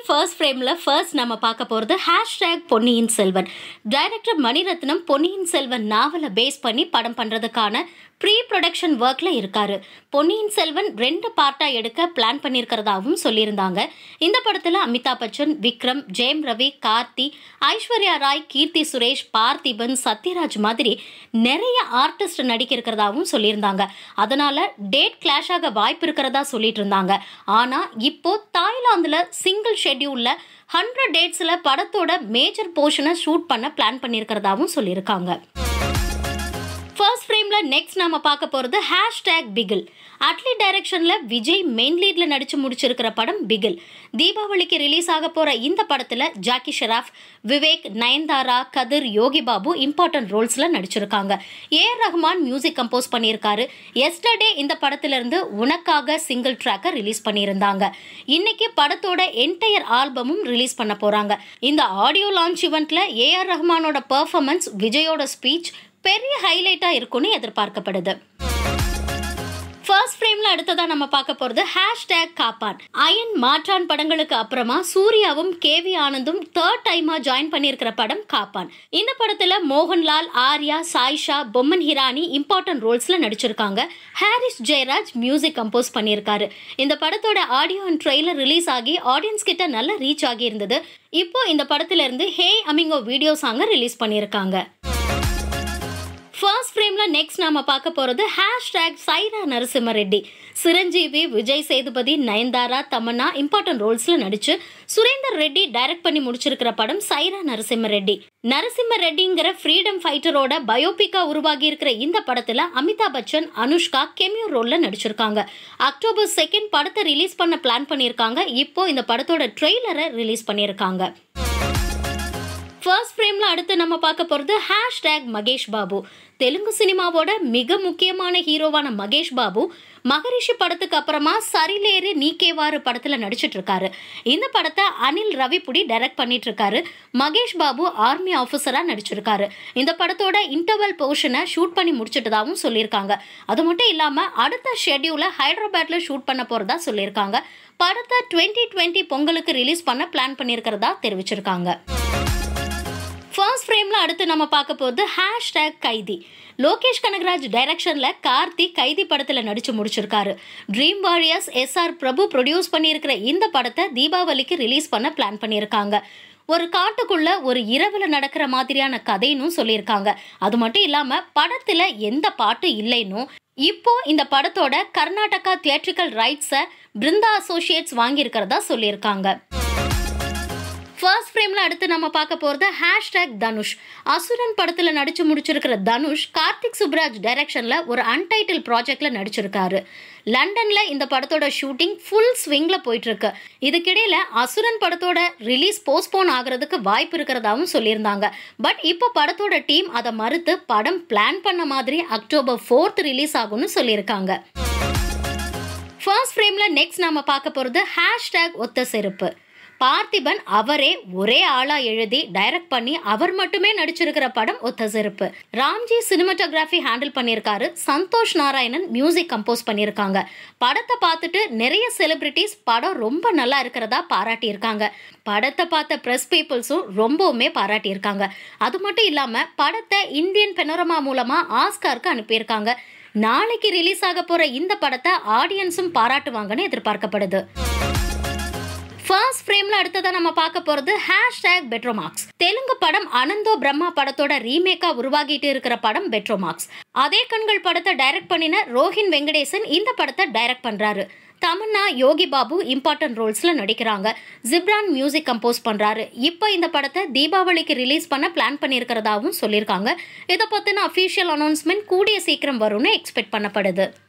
first ஃப்ரேமில் first நம்ம பார்க்க போகிறது ஹேஷ்டேக் பொன்னியின் செல்வன் டைரக்டர் மணிரத்னம் பொன்னியின் செல்வன் நாவலை பேஸ் பண்ணி படம் பண்ணுறதுக்கான ப்ரீ ப்ரொடக்ஷன் ஒர்க்கில் இருக்காரு பொன்னியின் செல்வன் ரெண்டு பார்ட்டாக எடுக்க பிளான் பண்ணியிருக்கிறதாவும் சொல்லியிருந்தாங்க இந்த படத்தில் அமிதாப் பச்சன் விக்ரம் ஜெயம் ரவி கார்த்தி ஐஸ்வர்யா ராய் கீர்த்தி சுரேஷ் பார்த்திபன் சத்யராஜ் மாதிரி நிறைய ஆர்டிஸ்ட் நடிக்க இருக்கிறதாவும் சொல்லியிருந்தாங்க அதனால டேட் கிளாஷ் ஆக வாய்ப்பு இருக்கிறதா சொல்லிட்டு இருந்தாங்க ஆனா இப்போ தாய்லாந்துல சிங்கிள் ஷெட்யூல்ல ஹண்ட்ரட் டேட்ஸ்ல படத்தோட மேஜர் போர்ஷனை ஷூட் பண்ண பிளான் பண்ணியிருக்கிறதாவும் சொல்லியிருக்காங்க ஃபர்ஸ்ட் ஃப்ரேம்ல நெக்ஸ்ட் நாம பார்க்க போறது ஹேஷ்டேக் பிகில் அட்லி டைரக்ஷன்ல விஜய் மெயின் லீட்ல நடிச்சு முடிச்சிருக்கிற படம் பிகில் தீபாவளிக்கு ரிலீஸ் ஆக போற இந்த படத்துல ஜாக்கி ஷெராஃப் விவேக் நயன்தாரா கதிர் யோகி பாபு இம்பார்ட்டன்ட் ரோல்ஸ்ல நடிச்சிருக்காங்க A R Rahman music compose பண்ணியிருக்காரு எஸ்டர்டே இந்த படத்துல இருந்து உனக்காக சிங்கிள் ட்ராக்கை ரிலீஸ் பண்ணியிருந்தாங்க இன்னைக்கு படத்தோட என்டையர் ஆல்பமும் ரிலீஸ் பண்ண போறாங்க இந்த ஆடியோ லான்ச் இவெண்ட்ல ஏ ஆர் ரஹ்மானோட பெர்ஃபார்மன்ஸ் விஜயோட ஸ்பீச் பெரிய ஹைலைட்டா இருக்கும்னு எதிர்பார்க்கப்படுது ஃபர்ஸ்ட் ஃப்ரேம்ல அடுத்ததா நம்ம பார்க்க போறது ஹேஷ்டேக் காப்பான் அயன் மாற்றான் படங்களுக்கு அப்புறமா சூர்யாவும் கேவி ஆனந்தும் தேர்ட் டைமா ஜாயின் பண்ணியிருக்கிற படம் காப்பான் இந்த படத்துல மோகன்லால் ஆர்யா சாய்ஷா பொம்மன் ஹிரானி இம்பார்ட்டன்ட் ரோல்ஸ்ல நடிச்சிருக்காங்க ஹாரிஸ் ஜெயராஜ் மியூசிக் கம்போஸ் பண்ணியிருக்காரு இந்த படத்தோட ஆடியோ அண்ட் ட்ரெய்லர் ரிலீஸ் ஆகி ஆடியன்ஸ் கிட்ட நல்லா ரீச் ஆகி இருந்தது இப்போ இந்த படத்துல இருந்து ஹே அமிங்கோ வீடியோ சாங்கை ரிலீஸ் பண்ணியிருக்காங்க ஃபர்ஸ்ட் ஃப்ரேம்ல நெக்ஸ்ட் நாம பார்க்க போறது ஹேஷ்டேக் சைரா நரசிம்ம ரெட்டி சிரஞ்சீவி விஜய் சேதுபதி நயன்தாரா தமன்னா இம்பார்ட்டன்ட் ரோல்ஸ்ல நடிச்சு சுரேந்தர் ரெட்டி டைரக்ட் பண்ணி முடிச்சிருக்கிற படம் சைரா நரசிம்ம ரெட்டி நரசிம்ம ரெட்டிங்கிற ஃப்ரீடம் ஃபைட்டரோட பயோபிக்கா உருவாகி இருக்கிற இந்த படத்துல அமிதாப் பச்சன் அனுஷ்கா கெமியோ ரோல்ல நடிச்சிருக்காங்க அக்டோபர் செகண்ட் படத்தை ரிலீஸ் பண்ண பிளான் பண்ணியிருக்காங்க இப்போ இந்த படத்தோட ட்ரெய்லரை ரிலீஸ் பண்ணியிருக்காங்க ஃபர்ஸ்ட் ஃப்ரேம்ல அடுத்து நம்ம பார்க்க போறது ஹேஷ்டேக் மகேஷ் பாபு தெலுங்கு சினிமாவோட மிக முக்கியமான ஹீரோவான மகேஷ் பாபு மகரிஷி படத்துக்கு அப்புறமா சரிலேறு நீக்கேவாறு படத்துல நடிச்சிட்டு இருக்காரு இந்த படத்தை அனில் ரவிபுடி டைரக்ட் பண்ணிட்டு இருக்காரு மகேஷ் பாபு ஆர்மி ஆஃபீஸரா நடிச்சிருக்காரு இந்த படத்தோட இன்டர்வல் போர்ஷனை ஷூட் பண்ணி முடிச்சிட்டதாவும் சொல்லியிருக்காங்க அது மட்டும் இல்லாம அடுத்த ஷெட்யூலை ஹைதராபாத்ல ஷூட் பண்ண போறதா சொல்லியிருக்காங்க படத்தை டுவெண்ட்டி டுவெண்ட்டி பொங்கலுக்கு ரிலீஸ் பண்ண பிளான் பண்ணியிருக்கிறதா தெரிவிச்சிருக்காங்க ஃபர்ஸ்ட் ஃப்ரேம்ல அடுத்து நம்ம பார்க்க போகிறது ஹேஷ்டேக் கைதி லோகேஷ் கனகராஜ் டைரக்ஷன்ல கார்த்தி கைதி படத்துல நடிச்சு முடிச்சிருக்காரு dream warriors S R Prabhu produce பண்ணியிருக்கிற இந்த படத்தை தீபாவளிக்கு ரிலீஸ் பண்ண பிளான் பண்ணியிருக்காங்க ஒரு காட்டுக்குள்ள ஒரு இரவுல நடக்கிற மாதிரியான கதைன்னு சொல்லியிருக்காங்க அது மட்டும் இல்லாம படத்துல எந்த பாட்டு இல்லைன்னும் இப்போ இந்த படத்தோட கர்நாடகா தியேட்ரிக்கல் ரைட்ஸை பிருந்தா அசோசியேட்ஸ் வாங்கியிருக்கிறதா சொல்லியிருக்காங்க ஃபர்ஸ்ட் ஃப்ரேம்ல அடுத்து நம்ம பார்க்க போறது ஹேஷ்டேக் தனுஷ் அசுரன் படத்துல நடிச்சு முடிச்சிருக்கிற தனுஷ் கார்த்திக் சுப்ராஜ் டைரக்ஷன்ல ஒரு அன்டைட்டில் ப்ராஜெக்ட்ல நடிச்சிருக்காரு லண்டன்ல இந்த படத்தோட ஷூட்டிங் ஃபுல் ஸ்விங்ல போயிட்டு இருக்கு இதுக்கிடையில அசுரன் படத்தோட ரிலீஸ் போஸ்ட்போன் ஆகிறதுக்கு வாய்ப்பு இருக்கிறதாவும் சொல்லியிருந்தாங்க பட் இப்போ படத்தோட டீம் அதை மறுத்து படம் பிளான் பண்ண மாதிரி அக்டோபர் ஃபோர்த் ரிலீஸ் ஆகும்னு சொல்லியிருக்காங்க ஃபர்ஸ்ட் ஃப்ரேம்ல நெக்ஸ்ட் நாம பார்க்க போறது ஹேஷ்டேக் ஒத்த செருப்பு பார்த்திபன் அவரே ஒரே ஆளா எழுதி டைரக்ட் பண்ணி அவர் மட்டுமே நடிச்சிருக்கிற படம் ஒத்த செருப்பு ராம்ஜி சினிமாட்டோகிராஃபி ஹேண்டில் பண்ணியிருக்காரு சந்தோஷ் நாராயணன் மியூசிக் கம்போஸ் பண்ணியிருக்காங்க படத்தை பார்த்துட்டு நிறைய செலிபிரிட்டிஸ் படம் ரொம்ப நல்லா இருக்கிறதா பாராட்டியிருக்காங்க படத்தை பார்த்த ப்ரெஸ் பீப்புள்ஸும் ரொம்பவுமே பாராட்டியிருக்காங்க அது மட்டும் இல்லாம படத்தை இந்தியன் பெனோரமா மூலமா ஆஸ்காருக்கு அனுப்பியிருக்காங்க நாளைக்கு ரிலீஸ் ஆக போற இந்த படத்தை ஆடியன்ஸும் பாராட்டுவாங்கன்னு எதிர்பார்க்கப்படுது ஃபர்ஸ்ட் ஃப்ரேம்ல அடுத்ததா நம்ம பார்க்க போறது ஹேஷ்டேக் பெட்ரோமார்க்ஸ் தெலுங்கு படம் அனந்தோ பிரம்மா படத்தோட ரீமேக்கா உருவாகிட்டு இருக்கிற படம் பெட்ரோமார்க்ஸ் அதே கண்கள் படத்தை டைரக்ட் பண்ணின ரோஹின் வெங்கடேசன் இந்த படத்தை டைரக்ட் பண்றாரு தமன்னா யோகி பாபு இம்பார்ட்டன்ட் ரோல்ஸ்ல நடிக்கிறாங்க ஜிப்ரான் மியூசிக் கம்போஸ் பண்றாரு இப்போ இந்த படத்தை தீபாவளிக்கு ரிலீஸ் பண்ண பிளான் பண்ணியிருக்கிறதாவும் சொல்லியிருக்காங்க இதை பத்தின அஃபீஷியல் அனௌன்ஸ்மெண்ட் கூடிய சீக்கிரம் வரும்னு எக்ஸ்பெக்ட் பண்ணப்படுது